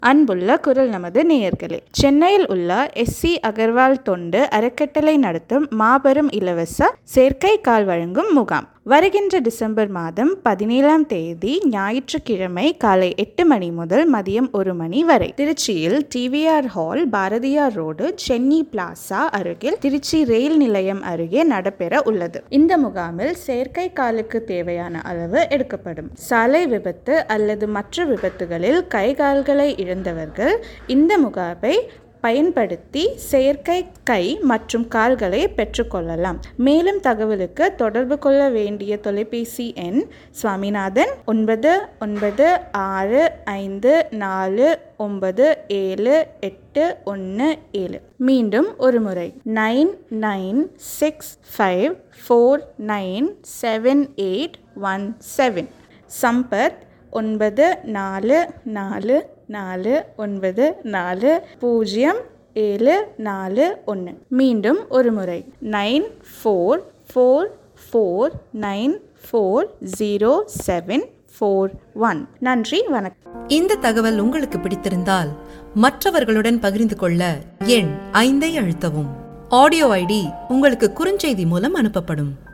அன்புள்ள குரல் நமது நேயர்களே சென்னையில் உள்ள எஸ் சி அகர்வால் தொண்டு அறக்கட்டளை நடத்தும் மாபெரும் இலவச சேர்க்கை கால் வழங்கும் முகாம் வருகின்ற டிசம்பர் மாதம் பதினேழாம் தேதி ஞாயிற்றுக்கிழமை காலை எட்டு மணி முதல் மதியம் ஒரு மணி வரை திருச்சியில் TVR hall Bharathiyar road Chenni plaza அருகில் திருச்சி ரயில் நிலையம் அருகே நடைபெற உள்ளது இந்த முகாமில் செயற்கை காலுக்கு தேவையான அளவு எடுக்கப்படும் சாலை விபத்து அல்லது மற்ற விபத்துகளில் கை கால்களை இழந்தவர்கள் இந்த முகாமை பயன்படுத்தி செயற்கை கை மற்றும் கால்களை பெற்றுக்கொள்ளலாம் மேலும் தகவலுக்கு தொடர்பு கொள்ள வேண்டிய தொலைபேசி எண் சுவாமிநாதன் ஒன்பது ஒன்பது ஆறு ஐந்து நாலு ஒன்பது ஏழு எட்டு ஒன்று ஏழு மீண்டும் ஒரு முறை nine nine six five four nine seven eight one seven Sampath ஒன்பது நாலு நாலு நாலு ஒன்பது நாலு பூஜ்ஜியம் ஏழு நாலு ஒன்று மீண்டும் ஒரு முறை nine four four four nine four zero seven four one நன்றி வணக்கம் இந்த தகவல் உங்களுக்கு பிடித்திருந்தால் மற்றவர்களுடன் பகிர்ந்து கொள்ள எண் ஐந்தை அழுத்தவும் ஆடியோ ஐடி உங்களுக்கு குறுஞ்செய்தி மூலம் அனுப்பப்படும்